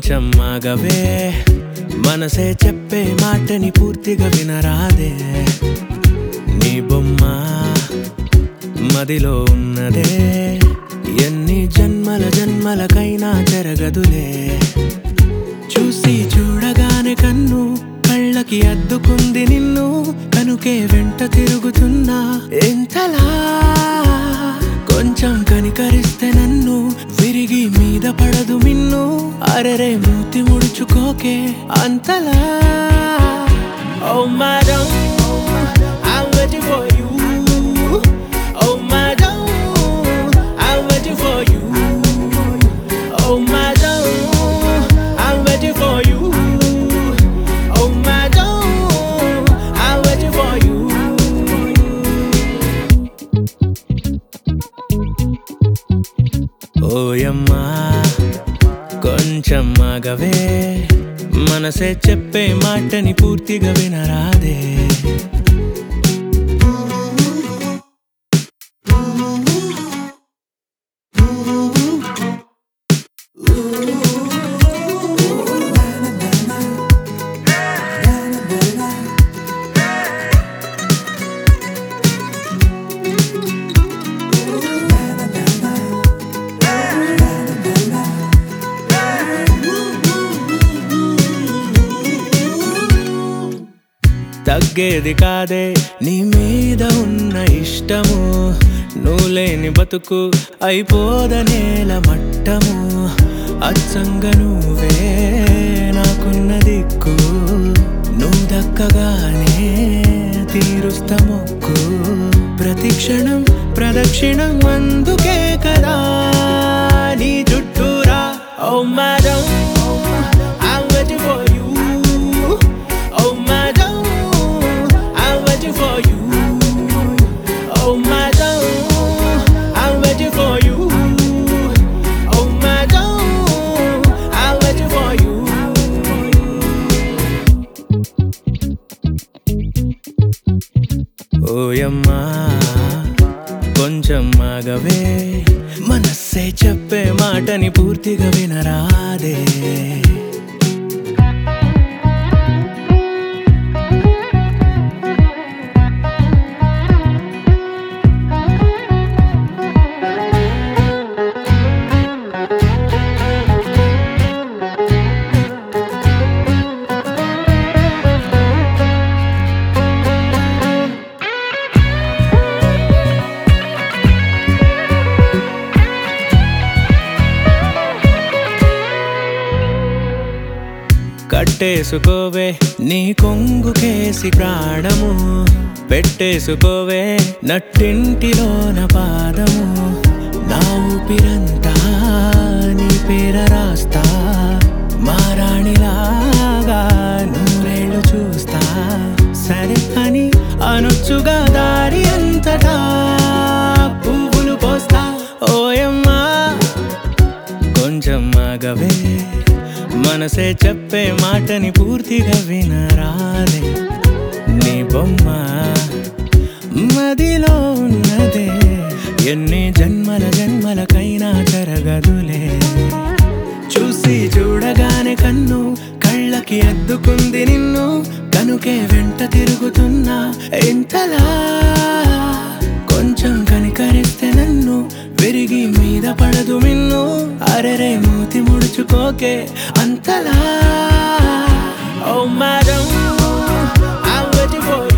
కొంచెం ఆగవే మనసే చెప్పే మాటని పూర్తిగా వినరాదే నీ బొమ్మ మదిలో ఉన్నదే ఎన్ని జన్మల జన్మలకైనా జరగదులే చూసి చూడగానే కన్ను కళ్ళకి అద్దుకుంది నిన్ను కనుకే వెంట తిరుగుతున్నా ఎంతలా కొంచెం కనికరిస్తే నన్ను విరిగి మీద పడదు మిన్ను అరరే మూతి ముడుచుకోకే అంతలా Oh madam, I'm waiting for you. Oh madam, I'm waiting for you. Oh madam, I'm waiting for you. Oh madam, I'm waiting for you. ఓయమ్మా కొంచెం ఆగవే మనసే చెప్పే మాటని పూర్తిగా వినరాదే తగ్గేది కాదే నీ మీద ఉన్న ఇష్టము నువ్వు లేని బతుకు అయిపోదనేల మట్టము అచ్చంగా నువ్వే నాకున్న దిక్కు నువ్వు దక్కగానే తీరుస్తా మొక్కు ప్రతి క్షణం ప్రదక్షిణం అందుకే కదా నీ చుట్టూరా ఓ madam I'm waiting for you. Oh madam, I'm waiting for you. Oh madam, I'm waiting for you. Oh madam, I'm waiting for you. ఓయమ్మా కొంచెం ఆగవే మనస్సే చెప్పే మాటని పూర్తిగా వినరాదే కట్టేసుకోవే నీ కొంగుకేసి ప్రాణము పెట్టేసుకోవే నట్టింటిలోన పాదము నా ఊపిరంతా నీ పేర రాస్తా మారాణిలాగా నూరేళ్ళు చూస్తా సరే అని అనొచ్చుగా దారి అంతటా పువ్వులు పోస్తా ఓయమ్మా కొంచెం ఆగవే మనసే చెప్పే మాటని పూర్తిగా వినరాదే నీ బొమ్మ మదిలో ఉన్నదే ఎన్ని జన్మల జన్మలకైనా జరగదులే చూసి చూడగానే కన్ను కళ్ళకి అద్దుకుంది నిన్ను కనుకే వెంట తిరుగుతున్నా ఎంతలా కొంచెం కనికరిస్తే నన్ను విరిగి మీద పడదు మిన్ను అరరే మూతి ముడుచుకోకే అంతలా ఓ మేడం I'm waiting for